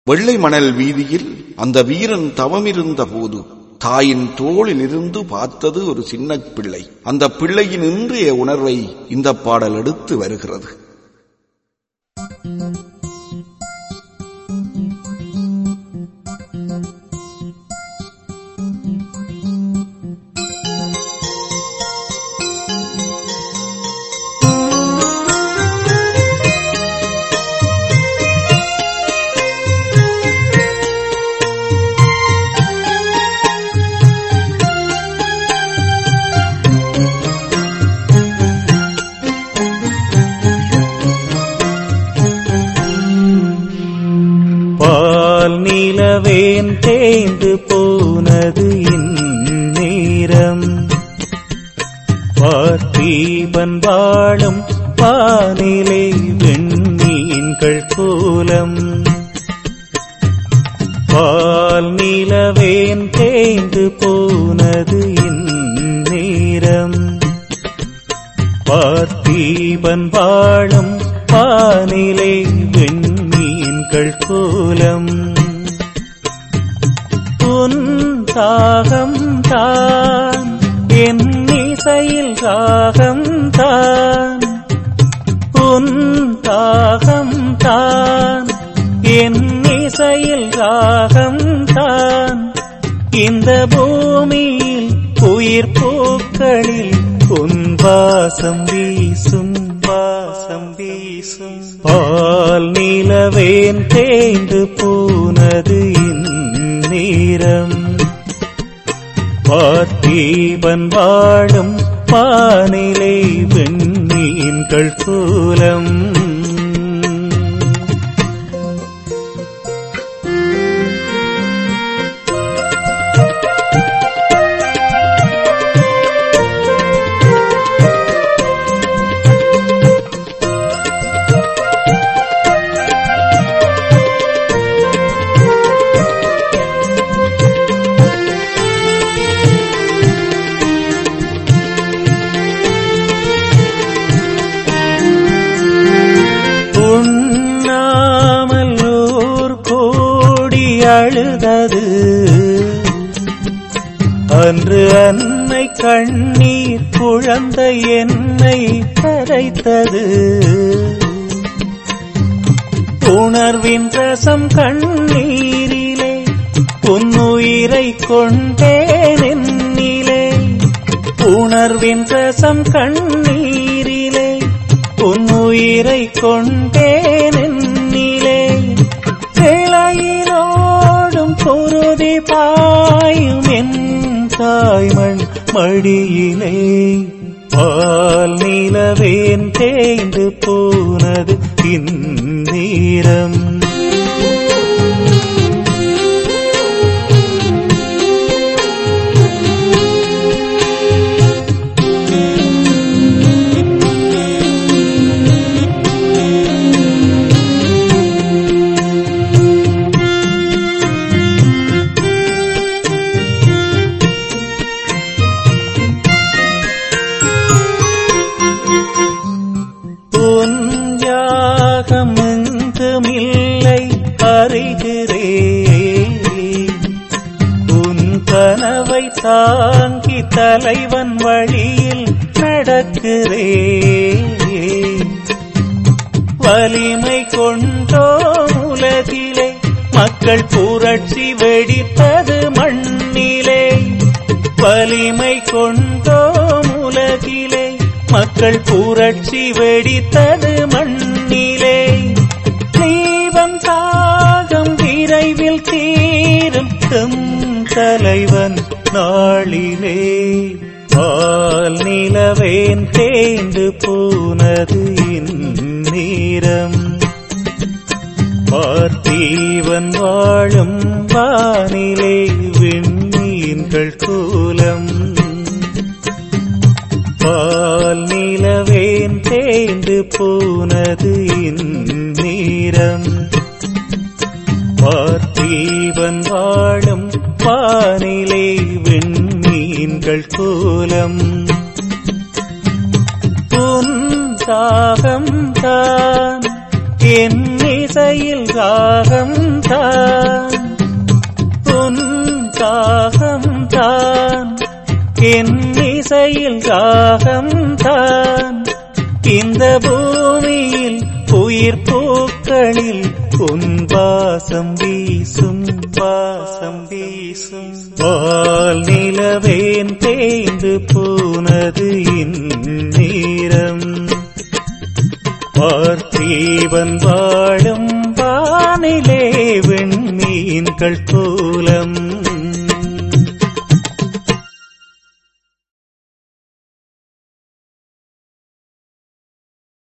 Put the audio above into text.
வெள்ளை மணல் வீதியில் அந்த வீரன் தவமிருந்த போது தாயின் தோளிலிருந்து பார்த்தது ஒரு சின்ன பிள்ளை அந்த பிள்ளையின் இன்றைய உணர்வை இந்த பாடல் எடுத்து வருகிறது பால் நிலவேன் தேய்ந்து போனது இந்நேரம் பார்த்தீபன் வாழும் வானிலை வெண்மீன்கள் கோலம் பால் நிலவேன் தேய்ந்து போனது இந்நேரம் பார்த்தீபன் வாழும் வானிலை வெண்மீன்கள் கோலம் உன் தாகம் தான் என் இசையில் ராகம் தான் உன் தாகம் தான் என் இசையில் ராகம் தான் இந்த பூமியில் உயிர் பூக்களில் உன் வாசம் வீசும் வாசம் வீசும் பால் நிலவேன் தேய்ந்து போனது இந்நேரம் பார்த்தீபன் வாழும் பானிலை வெண்மீன்கள் கூலம் உண்ணாமல் ஊர் கோடி அழுதது அன்று அன்னை கண்ணீர் குழந்தை என்னை கரைத்தது உணர்வின் ரசம் கண்ணீரிலே உன்னுயிரை கொண்டேன் என்னிலே உணர்வின் ரசம் கண்ணீரிலே உன்னுயிரை கொண்டேன் என்னிலே கிளையிலோடும் குருதி பாயும் என் தாய்மண் மடியிலே பால் நிலவேன் தேய்ந்து போனது இந்நீரம் உன் யாகம் எங்குமில்லை அறிகிறேன் உன் கனவை தாங்கி தலைவன் வழியில் நடக்கிறேன் வலிமை கொண்டோ உலகிலே மக்கள் புரட்சி வெடித்தது மண்ணிலே வலிமை கொண்டோ உலகிலே மக்கள் புரட்சி வெடித்தது மண்ணிலே தீபம் தாகம் விரைவில் தீரும் எம் தலைவன் நாளிலே பால் நிலவேன் தேய்ந்து போனது இந்நீரம் பார்த்தீவன் வாழும் வானிலே விண்மீன்கள் கூலம் பால் நிலவேன் தேய்ந்து போனது இந்நீரம் பார்த்தீவன் வாழும் வானிலே விண்மீன்கள் கூலம் உன் தாகம் தான் என் இசையில் ராகம் தான் என் இசையில் ராகம் தான் இந்த பூமியில் உயிர் பூக்களில் உன் வாசம் வீசும் வாசம் வீசும் வால் நிலவேன் தேய்ந்து போனது இந்நேரம் பார்த்தீவன் வாழும் வானிலே வெண்மீன்கள் கோலம்